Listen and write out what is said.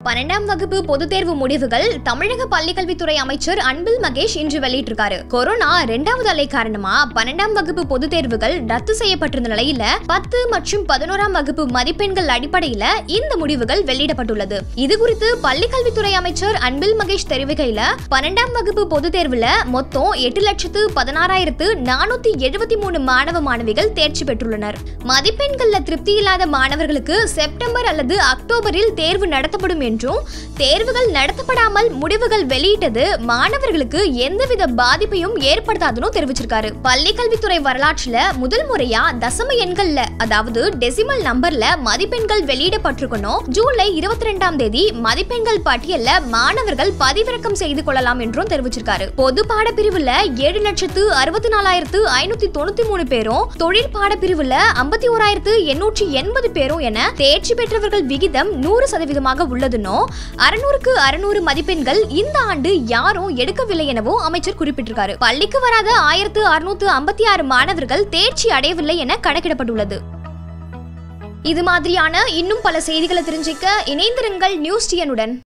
பன்னெண்டாம் வகுப்பு பொதுத் தேர்வு முடிவுகள் தமிழக பள்ளிக்கல்வித்துறை அமைச்சர் அன்பில் மகேஷ் இன்று வெளியிட்டிருக்காரு கொரோனா இரண்டாவது அலை காரணமா பன்னெண்டாம் வகுப்பு பொதுத் தேர்வுகள் ரத்து செய்யப்பட்டிருந்த நிலையில பத்து மற்றும் பதினோராம் வகுப்பு மதிப்பெண்கள் அடிப்படையில இந்த முடிவுகள் வெளியிடப்பட்டுள்ளது இது குறித்து பள்ளிக்கல்வித்துறை அமைச்சர் அன்பில் மகேஷ் தெரிவிக்கையில பன்னெண்டாம் வகுப்பு பொதுத் தேர்வுல மொத்தம் எட்டு லட்சத்து பதினாறாயிரத்து நானூத்தி எழுபத்தி மூணு மாணவ மாணவிகள் தேர்ச்சி பெற்றுள்ளனர் மதிப்பெண்கள்ல திருப்தி இல்லாத மாணவர்களுக்கு செப்டம்பர் அல்லது அக்டோபரில் தேர்வு நடத்தப்படும் என்றும் தேர்வுகள் நடத்தப்படாமல் முடிவுகள் வெளியிட்டது மாணவர்களுக்கு எந்தவித பாதிப்பையும் ஏற்படுத்தாதுன்னு தெரிவிச்சிருக்காரு பள்ளி கல்வித்துறை வரலாற்றுல முதல் முறையா தசம எண்கள்ல அதாவது டெசிமல் நம்பர்ல மதிப்பெண்கள் வெளியிடப்பட்டிருக்கணும் ஜூலை இருபத்தி ரெண்டாம் தேதி மதிப்பெண்கள் பட்டியல்ல மாணவர்கள் பதிவிறக்கம் செய்து கொள்ளலாம் என்றும் தெரிவிச்சிருக்காரு பொது பாடப்பிரிவுல ஏழு லட்சத்து அறுபத்தி நாலாயிரத்து ஐநூத்தி தொண்ணூத்தி மூணு பேரும் தொழில் பாடப்பிரிவுல ஐம்பத்தி ஓராயிரத்து எண்ணூற்றி எண்பது பேரும் என தேர்ச்சி பெற்றவர்கள் விகிதம் நூறு சதவீதமாக உள்ளதுன்னு அறுநூறுக்கு அறுநூறு மதிப்பெண்கள் இந்த ஆண்டு யாரும் எடுக்கவில்லை எனவும் அமைச்சர் குறிப்பிட்டிருக்காரு பள்ளிக்கு வராத ஆயிரத்து அறுநூத்து ஐம்பத்தி ஆறு மாணவர்கள் தேர்ச்சி அடையவில்லை என கணக்கிடப்பட்டுள்ளது இது மாதிரியான இன்னும் பல செய்திகளை தெரிஞ்சுக்க இணைந்திருங்கள் நியூஸ் டியனுடன்